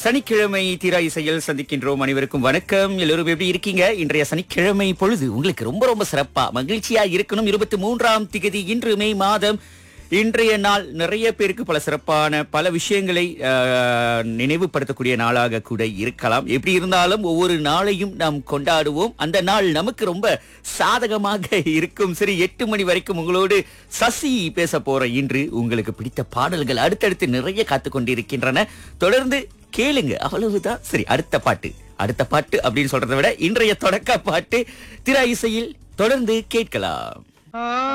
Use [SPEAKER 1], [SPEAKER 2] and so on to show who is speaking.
[SPEAKER 1] சனிக்கிழமை தீரா இசையில் சந்திக்கின்றோம் அனைவருக்கும் வணக்கம் எல்லோரும் எப்படி இருக்கீங்க இன்றைய சனிக்கிழமை பொழுது உங்களுக்கு ரொம்ப ரொம்ப சிறப்பா மகிழ்ச்சியா இருக்கணும் இருபத்தி மூன்றாம் திகதி இன்று மே மாதம் இன்றைய நாள் நிறைய பேருக்கு பல சிறப்பான பல விஷயங்களை ஆஹ், நினைவுபடுத்தக்கூடிய நாளாக கூட இருக்கலாம் எப்படி இருந்தாலும் ஒவ்வொரு நாளையும் நாம் கொண்டாடுவோம் அந்த நாள் நமக்கு ரொம்ப சாதகமாக இருக்கும் சரி எட்டு மணி வரைக்கும் உங்களோடு சசி பேச போற இன்று உங்களுக்கு பிடித்த பாடல்கள் அடுத்தடுத்து நிறைய காத்து கொண்டிருக்கின்றன தொடர்ந்து கேளுங்க அவ்வளவுதான் சரி அடுத்த பாட்டு அடுத்த பாட்டு அப்படின்னு சொல்றதை விட இன்றைய தொடக்க பாட்டு திரா இசையில் தொடர்ந்து கேட்கலாம்